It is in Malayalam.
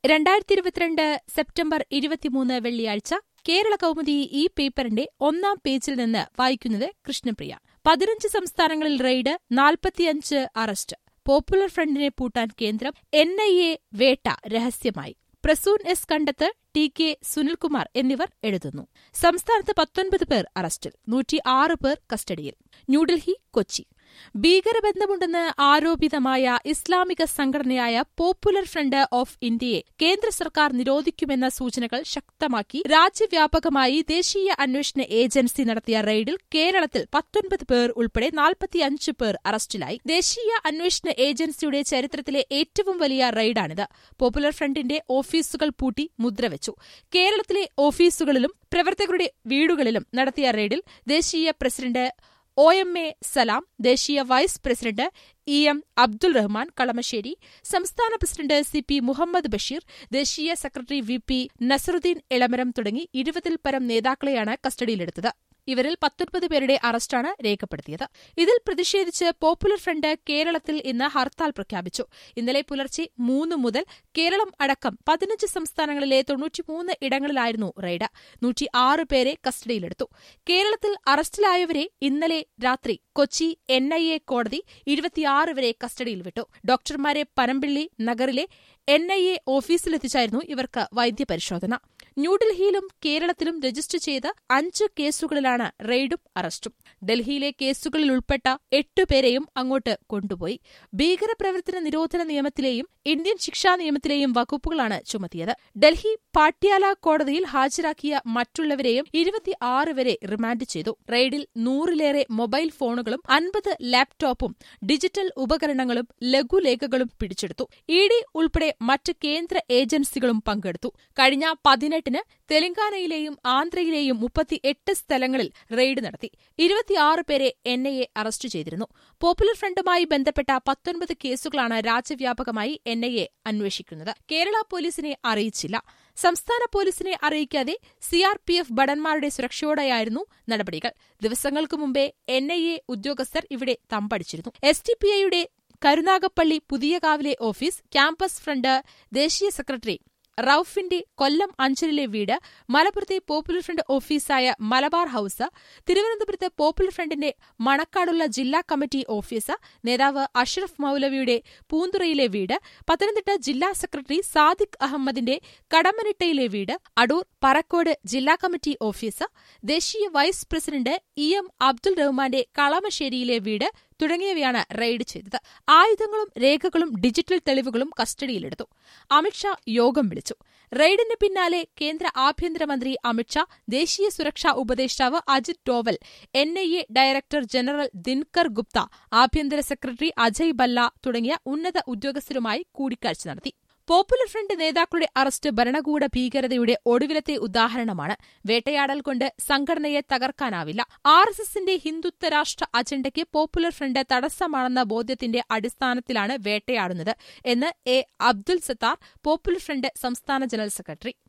രണ്ടായിരത്തി ഇരുപത്തിരണ്ട് സെപ്റ്റംബർ ഇരുപത്തിമൂന്ന് വെള്ളിയാഴ്ച കേരള കൗമുദി ഈ പേപ്പറിന്റെ ഒന്നാം പേജിൽ നിന്ന് വായിക്കുന്നത് കൃഷ്ണപ്രിയ പതിനഞ്ച് സംസ്ഥാനങ്ങളിൽ റെയ്ഡ് നാൽപ്പത്തിയഞ്ച് അറസ്റ്റ് പോപ്പുലർ ഫ്രണ്ടിനെ പൂട്ടാൻ കേന്ദ്രം എൻ ഐ എ വേട്ട രഹസ്യമായി Prasoon S Kandath T K Sunilkumar എന്നിവർ എഴുതുന്നു സംസ്ഥാനത്ത് പത്തൊൻപത് പേർ അറസ്റ്റിൽ നൂറ്റിയാറ് പേർ കസ്റ്റഡിയിൽ ന്യൂഡൽഹി കൊച്ചി ഭീകരബന്ധമുണ്ടെന്ന് ആരോപിതമായ ഇസ്ലാമിക സംഘടനയായ പോപ്പുലർ ഫ്രണ്ട് ഓഫ് ഇന്ത്യയെ കേന്ദ്ര സർക്കാർ നിരോധിക്കുമെന്ന സൂചനകൾ ശക്തമാക്കി രാജ്യവ്യാപകമായി ദേശീയ അന്വേഷണ ഏജൻസി നടത്തിയ റെയ്ഡിൽ കേരളത്തിൽ പത്തൊൻപത് പേർ ഉൾപ്പെടെ നാൽപ്പത്തിയഞ്ച് പേർ അറസ്റ്റിലായി ദേശീയ അന്വേഷണ ഏജൻസിയുടെ ചരിത്രത്തിലെ ഏറ്റവും വലിയ റെയ്ഡാണിത് പോപ്പുലർ ഫ്രണ്ടിന്റെ ഓഫീസുകൾ പൂട്ടി മുദ്രവെച്ചു കേരളത്തിലെ ഓഫീസുകളിലും പ്രവർത്തകരുടെ വീടുകളിലും നടത്തിയ റെയ്ഡിൽ ദേശീയ president O M A Salam ദേശീയ vice president E M Abdul Rahman Kalamassery സംസ്ഥാന president C P Muhammad Basheer ദേശീയ secretary V P Nasaruddin Elamaram തുടങ്ങി ഇരുപതിൽ പരം നേതാക്കളെയാണ് കസ്റ്റഡിയിലെടുത്തത് ഇവരിൽ പത്തൊൻപത് പേരുടെ അറസ്റ്റാണ് രേഖപ്പെടുത്തിയത് ഇതിൽ പ്രതിഷേധിച്ച് പോപ്പുലർ ഫ്രണ്ട് കേരളത്തിൽ ഇന്ന് ഹർത്താൽ പ്രഖ്യാപിച്ചു ഇന്നലെ പുലർച്ചെ മൂന്ന് മുതൽ കേരളം അടക്കം പതിനഞ്ച് സംസ്ഥാനങ്ങളിലെ തൊണ്ണൂറ്റിമൂന്ന് ഇടങ്ങളിലായിരുന്നു റെയ്ഡ് നൂറ്റിയാറ് പേരെ കസ്റ്റഡിയിലെടുത്തു കേരളത്തിൽ അറസ്റ്റിലായവരെ ഇന്നലെ രാത്രി കൊച്ചി എൻ ഐ എ കോടതി ഇരുപത്തിയാറ് വരെ കസ്റ്റഡിയിൽ വിട്ടു ഡോക്ടർമാരെ പനമ്പിള്ളി നഗറിലെ എൻ ഐ എ ഓഫീസിലെത്തിച്ചായിരുന്നു ഇവർക്ക് വൈദ്യപരിശോധന ന്യൂഡൽഹിയിലും കേരളത്തിലും രജിസ്റ്റർ ചെയ്ത അഞ്ച് കേസുകളിലാണ് റെയ്ഡും അറസ്റ്റും ഡൽഹിയിലെ കേസുകളിൽ ഉൾപ്പെട്ട എട്ടുപേരെയും അങ്ങോട്ട് കൊണ്ടുപോയി ഭീകരപ്രവർത്തന നിരോധന നിയമത്തിലെയും ഇന്ത്യൻ ശിക്ഷാ നിയമത്തിലെയും വകുപ്പുകളാണ് ചുമത്തിയത് ഡൽഹി പാട്യാല കോടതിയിൽ ഹാജരാക്കിയ മറ്റുള്ളവരെയും ഇരുപത്തിയാറ് വരെ റിമാൻഡ് ചെയ്തു റെയ്ഡിൽ നൂറിലേറെ മൊബൈൽ ഫോണുകളും അൻപത് ലാപ്ടോപ്പും ഡിജിറ്റൽ ഉപകരണങ്ങളും ലഘുലേഖകളും പിടിച്ചെടുത്തു ഇ ഡി ഉൾപ്പെടെ മറ്റ് കേന്ദ്ര ഏജൻസികളും പങ്കെടുത്തു കഴിഞ്ഞ പതിനെട്ടിന് തെലങ്കാനയിലെയും ആന്ധ്രയിലെയും മുപ്പത്തിയെട്ട് സ്ഥലങ്ങളിൽ റെയ്ഡ് നടത്തി ഇരുപത്തിയാറ് പേരെ എൻ ഐ എ അറസ്റ്റ് ചെയ്തിരുന്നു പോപ്പുലർ ഫ്രണ്ടുമായി ബന്ധപ്പെട്ട പത്തൊൻപത് കേസുകളാണ് രാജ്യവ്യാപകമായി എൻ ഐ എ അന്വേഷിക്കുന്നത് കേരള പോലീസിനെ അറിയിച്ചില്ല സംസ്ഥാന പോലീസിനെ അറിയിക്കാതെ സിആർപിഎഫ് ഭടന്മാരുടെ സുരക്ഷയോടെയായിരുന്നു നടപടികൾ ദിവസങ്ങൾക്ക് മുമ്പേ എൻ ഐ എ ഉദ്യോഗസ്ഥർ ഇവിടെ തമ്പടിച്ചിരുന്നു എസ് ടി പി ഐയുടെ കരുനാഗപ്പള്ളി പുതിയകാവിലെ ഓഫീസ് ക്യാമ്പസ് ഫ്രണ്ട് ദേശീയ സെക്രട്ടറി റൌഫിന്റെ കൊല്ലം അഞ്ചലിലെ വീട് മലപ്പുറത്തെ പോപ്പുലർ ഫ്രണ്ട് ഓഫീസായ മലബാർ ഹൌസ് തിരുവനന്തപുരത്ത് പോപ്പുലർ ഫ്രണ്ടിന്റെ മണക്കാടുള്ള ജില്ലാ കമ്മിറ്റി ഓഫീസ് നേതാവ് അഷ്റഫ് മൌലവിയുടെ പൂന്തുറയിലെ വീട് പത്തനംതിട്ട ജില്ലാ സെക്രട്ടറി സാദിഖ് അഹമ്മദിന്റെ കടമ്മനിട്ടയിലെ വീട് അടൂർ പറക്കോട് ജില്ലാ കമ്മിറ്റി ഓഫീസ് ദേശീയ vice president E M Abdul റഹ്മാന്റെ കളമശ്ശേരിയിലെ വീട് തുടങ്ങിയവയാണ് റെയ്ഡ് ചെയ്തത് ആയുധങ്ങളും രേഖകളും ഡിജിറ്റൽ തെളിവുകളും കസ്റ്റഡിയിലെടുത്തു അമിത്ഷാ യോഗം വിളിച്ചു റെയ്ഡിന് പിന്നാലെ കേന്ദ്ര ആഭ്യന്തരമന്ത്രി അമിത്ഷാ ദേശീയ സുരക്ഷാ ഉപദേഷ്ടാവ് Ajit Doval N I A director general Dinkar Gupta ആഭ്യന്തര സെക്രട്ടറി അജയ് ബല്ല തുടങ്ങിയ ഉന്നത ഉദ്യോഗസ്ഥരുമായി കൂടിക്കാഴ്ച നടത്തി പോപ്പുലർ ഫ്രണ്ട് നേതാക്കളുടെ അറസ്റ്റ് ഭരണകൂട ഭീകരതയുടെ ഒടുവിലത്തെ ഉദാഹരണമാണ് വേട്ടയാടൽ കൊണ്ട് സംഘടനയെ തകർക്കാനാവില്ല ആർ എസ് എസിന്റെ ഹിന്ദുത്വ രാഷ്ട്ര അജണ്ടയ്ക്ക് പോപ്പുലർ ഫ്രണ്ട് തടസ്സമാണെന്ന ബോധ്യത്തിന്റെ അടിസ്ഥാനത്തിലാണ് വേട്ടയാടുന്നത് എന്ന് A Abdul Sattar popular front സംസ്ഥാന ജനറൽ സെക്രട്ടറി